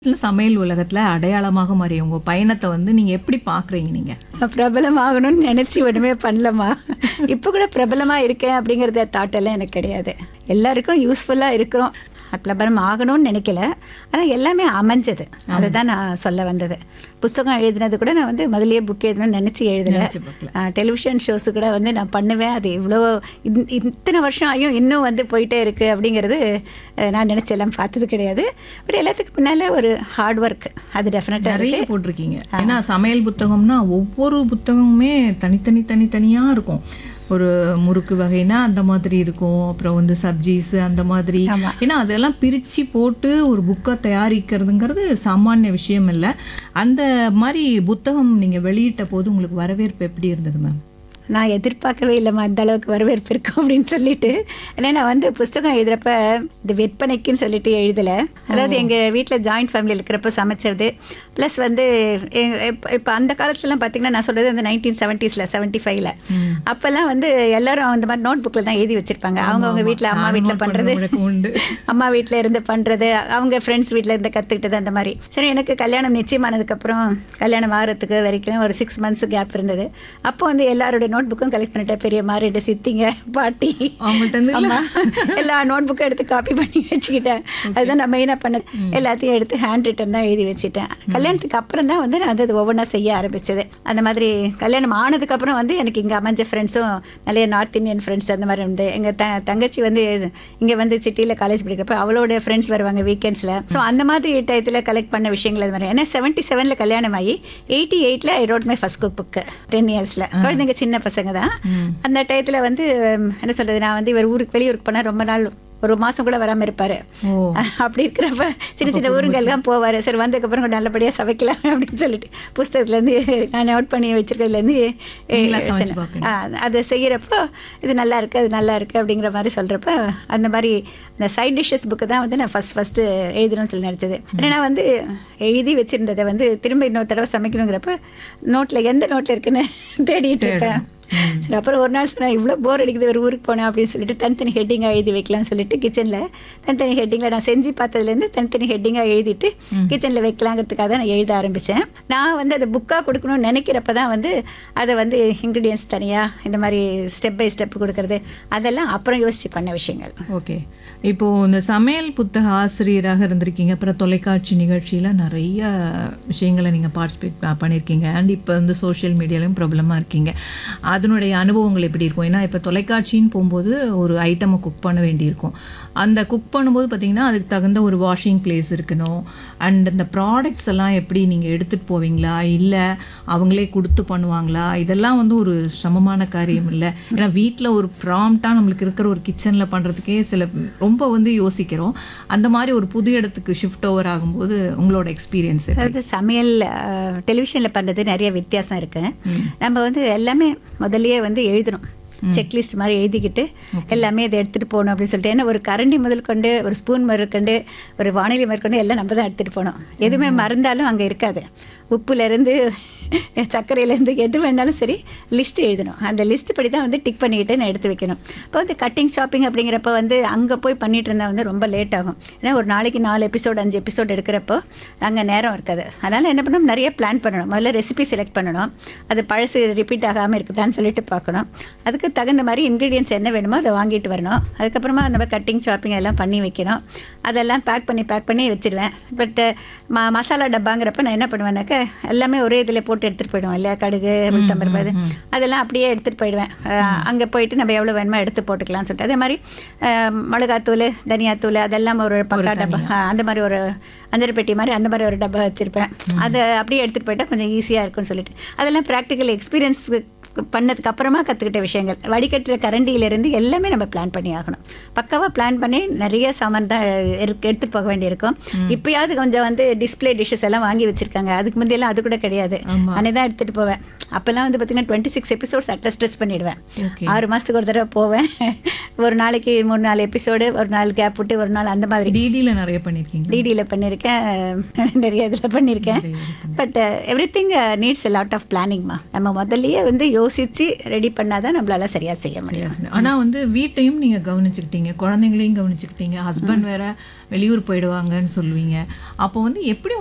இல்ல சமையல் உலகத்துல அடையாளமாக மாறிய உங்க பயணத்தை வந்து நீங்க எப்படி பாக்குறீங்க நீங்க நான் பிரபலமாகணும்னு நினச்சி ஒன்றுமே பண்ணலம்மா இப்போ கூட பிரபலமாக இருக்கேன் அப்படிங்கிறத தாட் எல்லாம் எனக்கு கிடையாது எல்லாருக்கும் யூஸ்ஃபுல்லாக இருக்கிறோம் பிரபலம் ஆகணும்னு நினைக்கல ஆனால் எல்லாமே அமைஞ்சது அதுதான் நான் சொல்ல வந்தது புஸ்தகம் எழுதினது கூட நான் வந்து முதல்லயே புக் எழுதணும்னு நினச்சி எழுதலை நினைச்சு பார்க்கல. டெலிவிஷன் ஷோஸு கூட வந்து நான் பண்ணுவேன் அது இவ்வளோ இந்- இத்தனை வருஷம் ஆகியும் இன்னும் வந்து போயிட்டே இருக்கு அப்படிங்கிறது அஹ், நான் நினச்செல்லாம் பார்த்தது கிடையாது பட் எல்லாத்துக்கு பின்னால் ஒரு ஹார்ட் ஒர்க் அது டெஃபினட்டாக நிறைய போட்டிருக்கீங்க ஏன்னா சமையல் புத்தகம்னா ஒவ்வொரு புத்தகமுமே தனித்தனி தனித்தனியா இருக்கும் ஒரு முறுக்கு வகைனா அந்த மாதிரி இருக்கும் அப்புறம் வந்து சப்ஜீஸ் அந்த மாதிரி ஆமா. ஏன்னா அதெல்லாம் பிரிச்சு போட்டு ஒரு புக்கை தயாரிக்கிறதுங்கிறது சாமானிய விஷயம் இல்லை அந்த மாதிரி புத்தகம் நீங்க வெளியிட்ட போது உங்களுக்கு வரவேற்பு எப்படி இருந்தது மேம் நான் எதிர்பார்க்கவே இல்லைம்மா இந்த அளவுக்கு வரவேற்பு இருக்கும் அப்படின்னு சொல்லிட்டு ஏன்னா நான் வந்து புஸ்தகம் எழுதுறப்ப இது விற்பனைக்குன்னு சொல்லிட்டு எழுதலை அதாவது எங்கள் வீட்டில் ஜாயிண்ட் ஃபேமிலி இருக்கிறப்ப சமைச்சது ப்ளஸ் வந்து இப்போ அந்த காலத்துலலாம் பார்த்தீங்கன்னா நான் சொல்கிறது வந்து நைன்டீன் செவன்ட்டீஸில் செவன்ட்டி ஃபைவ்ல அப்போல்லாம் வந்து எல்லாரும் அந்த மாதிரி நோட் புக்கில் தான் எழுதி வச்சிருப்பாங்க அவங்கவுங்க வீட்டில் அம்மா நானும் வீட்டில் note பண்ணுறது பண்ண வழக்கம் உண்டு அம்மா வீட்டில் இருந்து பண்ணுறது அவங்க ஃப்ரெண்ட்ஸ் வீட்டில் இருந்து கற்றுக்கிட்டது அந்த மாதிரி சரி எனக்கு கல்யாணம் நிச்சயமானதுக்கப்புறம் கல்யாணம் ஆகிறதுக்கு வரைக்கும் ஒரு சிக்ஸ் மந்த்ஸ் கேப் இருந்தது அப்போ வந்து எல்லாருடைய நோட் புக்கும் கலெக்ட் பண்ணிட்டேன் பெரியம்மா ரெண்டு சித்திங்க பாட்டி அவங்கள்ட்ட இருந்து அம்மா எல்லா நோட் புக்கும் எடுத்து காப்பி பண்ணி வச்சுக்கிட்டேன் அதுதான் நான் மெயினாக பண்ணது எல்லாத்தையும் எடுத்து ஹேண்ட் ரிட்டன் தான் எழுதி வச்சுட்டேன் கல்யாணத்துக்கு அப்புறம் தான் வந்து நான் வந்து அது ஒவ்வொன்றா செய்ய ஆரம்பிச்சது அந்த மாதிரி கல்யாணம் ஆனதுக்கப்புறம் வந்து எனக்கு இங்கே அமைஞ்ச ஃப்ரெண்ட்ஸும் நிறைய நார்த் இந்தியன் ஃப்ரெண்ட்ஸ் அந்த மாதிரி உண்டு எங்கள் த தங்கச்சி வந்து இங்கே வந்து சிட்டியில் காலேஜ் படிக்கிறப்ப அவளோட ஃப்ரெண்ட்ஸ் வருவாங்க வீக்கெண்ட்ஸில் ஸோ அந்த மாதிரி டயத்தில் கலெக்ட் பண்ண விஷயங்கள் அது மாதிரி ஏன்னா செவன்ட்டி செவனில் கல்யாணம் ஆகி எயிட்டி எயிட்டில் I wrote my first cookbook ten இயர்ஸில் குழந்தைங்க சின்ன பசங்க தான் அந்த டயத்தில் வந்து உம், என்ன சொல்கிறது நான் வந்து இவர் ஊருக்கு வெளியூருக்கு போனால் ரொம்ப நாள் ஒரு மாதம் கூட வராமல் இருப்பார் ஓ அப்படி இருக்கிறப்ப சின்ன சின்ன ஊருங்கள்லாம் போவார் சரி வந்ததுக்கப்புறம் கொஞ்சம் நல்லபடியாக சமைக்கலாம் அப்படின்னு சொல்லிட்டு புஸ்தகத்துலேருந்து நான் நோட் பண்ணி வச்சிருக்கிறதுலேருந்து நீங்களா சமைச்சு பார்ப்பீங்க? அதை செய்கிறப்போ இது நல்லா இருக்குது அது நல்லா இருக்குது அப்படிங்கிற மாதிரி சொல்கிறப்ப அந்த மாதிரி அந்த சைட் டிஷ்ஷஸ் புக்கு தான் வந்து நான் ஃபஸ்ட் ஃபஸ்ட்டு எழுதணும்னு சொல்லி நினச்சது ஏன்னா நான் வந்து எழுதி வச்சுருந்ததை வந்து திரும்ப இன்னொரு தடவை சமைக்கணுங்கிறப்ப நோட்டில் எந்த நோட்டில் இருக்குன்னு தேடிட்டு இருப்பேன் சரி அப்புறம் ஒரு நாள் சொன்னேன் இவ்வளோ போர் அடிக்குது ஒரு ஊருக்கு போனேன் அப்படின்னு சொல்லிட்டு தனித்தனி ஹெட்டிங்காக எழுதி வைக்கலாம்னு சொல்லிட்டு கிச்சனில் தனித்தனி ஹெட்டிங்கில் நான் செஞ்சு பார்த்ததுலேருந்து தனித்தனி ஹெட்டிங்காக எழுதிட்டு கிச்சனில் வைக்கலாங்கிறதுக்காக தான் நான் எழுத ஆரம்பித்தேன் நான் வந்து அதை புக்காக கொடுக்கணும்னு நினைக்கிறப்ப தான் வந்து அதை வந்து இன்க்ரீடியன்ஸ் தனியாக இந்த மாதிரி ஸ்டெப் பை ஸ்டெப் கொடுக்கறது அதெல்லாம் அப்புறம் யோசித்து பண்ண விஷயங்கள் ஓகே இப்போ இந்த சமையல் புத்தக ஆசிரியராக இருந்திருக்கீங்க அப்புறம் தொலைக்காட்சி நிகழ்ச்சியில நிறைய விஷயங்களை நீங்க பார்ட்டிசிபேட் பண்ணியிருக்கீங்க அண்ட் இப்போ வந்து சோஷியல் மீடியாலையும் பிரபலமா இருக்கீங்க அதனுடைய அனுபவங்கள் எப்படி இருக்கும் ஏன்னா இப்போ தொலைக்காட்சின்னு போகும்போது ஒரு ஐட்டமை குக் பண்ண வேண்டியிருக்கும் அந்த குக் பண்ணும்போது பார்த்தீங்கன்னா அதுக்கு தகுந்த ஒரு வாஷிங் பிளேஸ் இருக்கணும் அண்ட் இந்த ப்ராடக்ட்ஸ் எல்லாம் எப்படி நீங்கள் எடுத்துகிட்டு போவீங்களா இல்லை அவங்களே கொடுத்து பண்ணுவாங்களா இதெல்லாம் வந்து ஒரு சிரமமான காரியம் இல்லை ஏன்னா வீட்டில் ஒரு ப்ராம்ப்டாக நம்மளுக்கு இருக்கிற ஒரு கிச்சனில் பண்ணுறதுக்கே சில ரொம்ப வந்து யோசிக்கிறோம் அந்த மாதிரி ஒரு புது இடத்துக்கு ஷிஃப்ட் ஓவர் ஆகும்போது உங்களோட எக்ஸ்பீரியன்ஸ் அதாவது சமையல் டெலிவிஷனில் பண்ணுறது நிறைய வித்தியாசம் இருக்கு நம்ம வந்து எல்லாமே முதல்லயே வந்து எழுதணும் செக்லிஸ்ட் மாதிரி எழுதிக்கிட்டு எல்லாமே இதை எடுத்துகிட்டு போகணும் அப்படின்னு சொல்லிட்டு ஏன்னா ஒரு கரண்டி முதல் கொண்டு ஒரு ஸ்பூன் முதற்கொண்டு ஒரு வானிலை முதற்கொண்டு எல்லாம் நம்ம தான் எடுத்துகிட்டு போகணும் எதுவுமே மறந்தாலும் அங்கே இருக்காது உப்புலேருந்து சர்க்கரையிலேருந்து எது வேணாலும் சரி லிஸ்ட் எழுதணும் அந்த லிஸ்ட் படி தான் வந்து டிக் பண்ணிக்கிட்டு நான் எடுத்து வைக்கணும் இப்போ வந்து கட்டிங் ஷாப்பிங் அப்படிங்கிறப்ப வந்து அங்கே போய் பண்ணிட்டு இருந்தா வந்து ரொம்ப லேட் ஆகும் ஏன்னா ஒரு நாளைக்கு நாலு எபிசோட் அஞ்சு எபிசோட் எடுக்கிறப்போ அங்கே நேரம் இருக்காது அதனால் என்ன பண்ணணும் நிறைய பிளான் பண்ணணும் முதல்ல ரெசிபி செலக்ட் பண்ணணும் அது பழசு ரிப்பீட் ஆகாமல் இருக்குதான்னு சொல்லிட்டு பார்க்கணும் அதுக்கு தகுந்த மாதிரி இன்க்ரீடியன்ஸ் என்ன வேணுமோ அதை வாங்கிட்டு வரணும் அதுக்கப்புறமா நம்ம கட்டிங் ஷாப்பிங் எல்லாம் பண்ணி வைக்கணும் அதெல்லாம் பேக் பண்ணி பேக் பண்ணி வச்சிருவேன் பட் ம மசாலா டப்பாங்கிறப்ப நான் என்ன பண்ணுவேன்னாக்க எல்லாமே ஒரே இதில் போட்டு எடுத்துகிட்டு போயிடுவோம் இல்லையா கடுகு உளுத்தம்பருப்பு அது அதெல்லாம் அப்படியே எடுத்துகிட்டு போயிடுவேன் அங்கே போயிட்டு நம்ம எவ்வளோ வேணுமோ எடுத்து போட்டுக்கலாம்னு சொல்லிட்டு அதே மாதிரி அஹ், மிளகாத்தூள் தனியாத்தூள் அதெல்லாம் ஒரு பக்கா டப்பா ஆ, அந்த மாதிரி ஒரு அஞ்சரை பெட்டி மாதிரி அந்த மாதிரி ஒரு டப்பா வச்சுருப்பேன் அதை அப்படியே எடுத்துகிட்டு போயிட்டா கொஞ்சம் ஈஸியாக இருக்கும்னு சொல்லிட்டு அதெல்லாம் ப்ராக்டிக்கல் எக்ஸ்பீரியன்ஸ் பண்ணதுக்கு அப்புறமா கற்றுக்கிட்ட விஷயங்கள் வடிகட்டுற கரண்டியிலேருந்து எல்லாமே நம்ம பிளான் பண்ணி ஆகணும் பக்காவாக பிளான் பண்ணி நிறைய சாமான் தான் இருக்கு எடுத்துகிட்டு போக வேண்டியிருக்கும் இப்போயாவது கொஞ்சம் வந்து டிஸ்ப்ளே டிஷ்ஷஸ் எல்லாம் வாங்கி வச்சுருக்காங்க அதுக்கு முந்தையெல்லாம் அது கூட கிடையாது ஆமா. நானே தான் எடுத்துகிட்டு போவேன் அப்போல்லாம் வந்து பார்த்தீங்கன்னா twenty six episodes at least stretch பண்ணிடுவேன் ஓகே ஆறு மாதத்துக்கு ஒரு தடவை போவேன் ஒரு நாளைக்கு மூணு நாலு எபிசோடு ஒரு நாள் கேப் விட்டு ஒரு நாள் அந்த மாதிரி டிடியில் நிறைய பண்ணியிருக்கீங்க டிடியில் பண்ணியிருக்கேன் நிறைய இதில் பண்ணியிருக்கேன் but everything needs lot of பிளானிங்மா நம்ம முதல்லயே வந்து யோசித்து ரெடி பண்ணால் தான் நம்மளால சரியாக செய்ய முடியும் ஆனா வந்து வீட்டையும் நீங்க கவனிச்சுக்கிட்டீங்க குழந்தைங்களையும் கவனிச்சுக்கிட்டீங்க ஹஸ்பண்ட் வேற வெளியூர் போயிடுவாங்கன்னு சொல்லுவீங்க அப்போ வந்து எப்படி